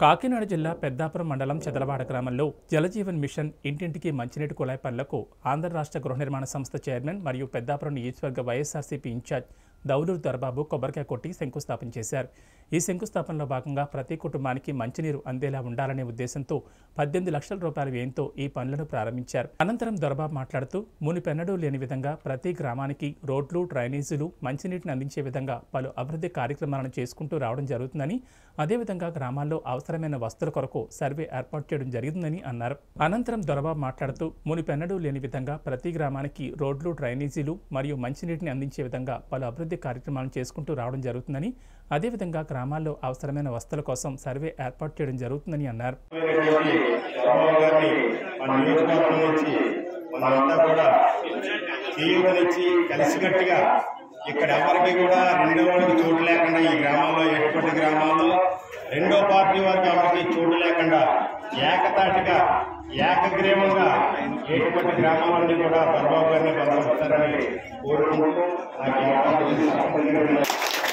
కాకినాడ జిల్లా పెద్దాపురం మండలం చెదలవాడ గ్రామంలో జలజీవన్ మిషన్ ఇంటింటికి మంచినీటి కుళాయి పనులకు ఆంధ్ర రాష్ట్ర గృహ నిర్మాణ సంస్థ చైర్మన్ మరియు పెద్దాపురం నియోజకవర్గ వైఎస్ఆర్సీపీ ఇన్ఛార్జ్ దౌలూరు దర్బాబు కొబ్బరికాయ కొట్టి శంకుస్థాపన చేశారు ఈ శంకుస్థాపనలో భాగంగా ప్రతి కుటుంబానికి మంచినీరు అందేలా ఉండాలనే ఉద్దేశంతో పద్దెనిమిది లక్షల రూపాయల వ్యయంతో ఈ పనులను ప్రారంభించారు అనంతరం దొరబాబు మాట్లాడుతూ మునిపెన్నడూ లేని విధంగా ప్రతి గ్రామానికి రోడ్లు డ్రైనేజీలు మంచినీటిని అందించే విధంగా పలు అభివృద్ధి కార్యక్రమాలను చేసుకుంటూ రావడం జరుగుతుందని అదేవిధంగా గ్రామాల్లో అవసరమైన వస్తువుల కొరకు సర్వే ఏర్పాటు చేయడం జరిగిందని అన్నారు అనంతరం దొరబాబు మాట్లాడుతూ మునిపెన్నడూ లేని విధంగా ప్రతి గ్రామానికి రోడ్లు డ్రైనేజీలు మరియు మంచినీటిని అందించే విధంగా పలు అభివృద్ధి కార్యక్రమాలను చేసుకుంటూ రావడం జరుగుతుందని అదేవిధంగా గ్రామాల్లో అవసరమైన వస్తువుల కోసం సర్వే ఏర్పాటు చేయడం జరుగుతుందని అన్నారు అయినటువంటి రామారావు గారిని మన నియోజకవర్గం నుంచి మనంతా కూడా తీవ్రనిచ్చి కలిసికట్టుగా ఇక్కడ ఎవరికి కూడా రెండో వాడికి చోటు లేకుండా ఈ గ్రామాల్లో ఎటువంటి గ్రామాల్లో రెండో పార్టీ వారికి ఎవరికి చోటు లేకుండా ఏకతాటిగా ఏకగ్రీవంగా ఎటువంటి గ్రామాలన్నీ కూడా దర్బాబు గారిని బలపడతారని కోరుకుంటూ నాకు ఈ అవకాశం ఇచ్చినందుకు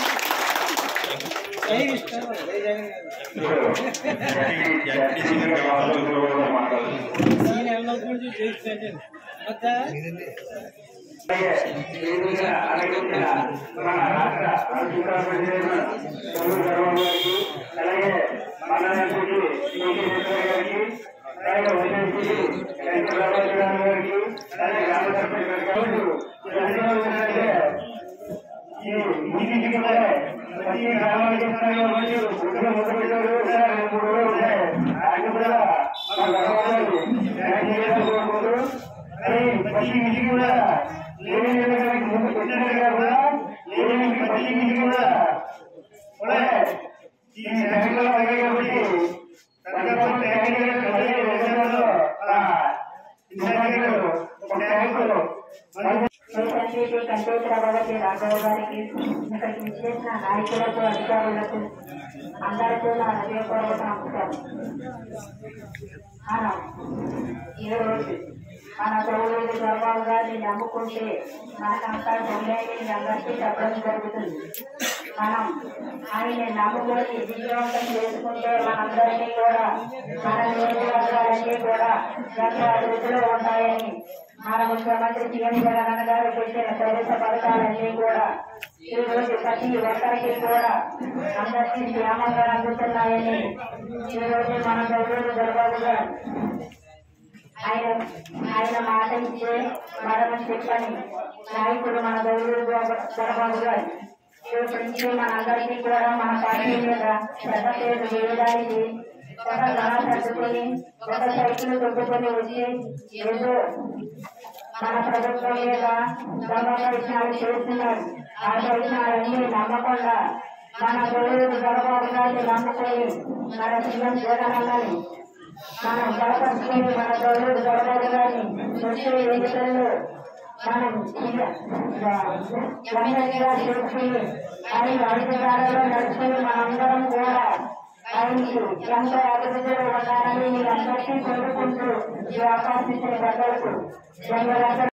జడ్పీసీ గారికి అవకాశం ఇవ్వడం మాట్లాడుతున్నాను తండ్రికి కంటేశ్వర భగవతి రాఘవ గారికి ఇక్కడికి విచ్చేసిన నాయకులకు అధికారులకు అందరికీ నా హృదయపూర్వక నమస్కారం మనం ఈరోజు మన గౌరవుడు గర్వాలు గారిని నమ్ముకుంటే మనకంతా గొంగేని అందరికీ చెప్పడం జరుగుతుంది మనం ఆయన నమ్ముకొని విజయవంతం చేసుకుంటే మనందరినీ కూడా మన నియోజకవర్గాలన్నీ కూడా ఎంతో అభివృద్ధిలో ఉంటాయని మన ముఖ్యమంత్రి సీఎం జగన్ గారు పెట్టిన ప్రభుత్వ పథకాలన్నీ కూడా ఈ రోజు ప్రతి ఒక్కరికి కూడా అందరికీ క్షేమంగా అందుతున్నాయని ఈ రోజు మన గౌరవుడు గర్వాలు గారు ఆయన ఆయన మాట ఇచ్చే మరణం చెప్పని నాయకుడు మన గౌరవ చంద్రబాబు గారు రేపు నుంచి మనందరికీ కూడా మన పార్టీ మీద పెద్ద పేరు వేయడానికి ఒక ధన సర్దుకొని ఒక సైకిల్ తొక్కుకొని వచ్చి ఏదో మన ప్రభుత్వం మీద దొంగ ప్రయత్నాలు చేస్తున్నారు ఆ ప్రయత్నాలన్నీ నమ్మకుండా మన గౌరవ చంద్రబాబు గారిని నమ్ముకొని మన సీఎం జగన్ అన్నని మనం బలపరుచుకొని మన గౌరవ గౌరవ గారిని వచ్చే వేదికల్లో మనం గంగగా చేసుకుని ఆయన అధికారంలో నడుచుకుని మనందరం కూడా ఆయనకి ఎంతో అభివృద్ధిలో ఉండాలని మీరందరికీ కోరుకుంటూ ఈ అవకాశం ఇచ్చిన పెద్దలకు ధన్యవాదాలు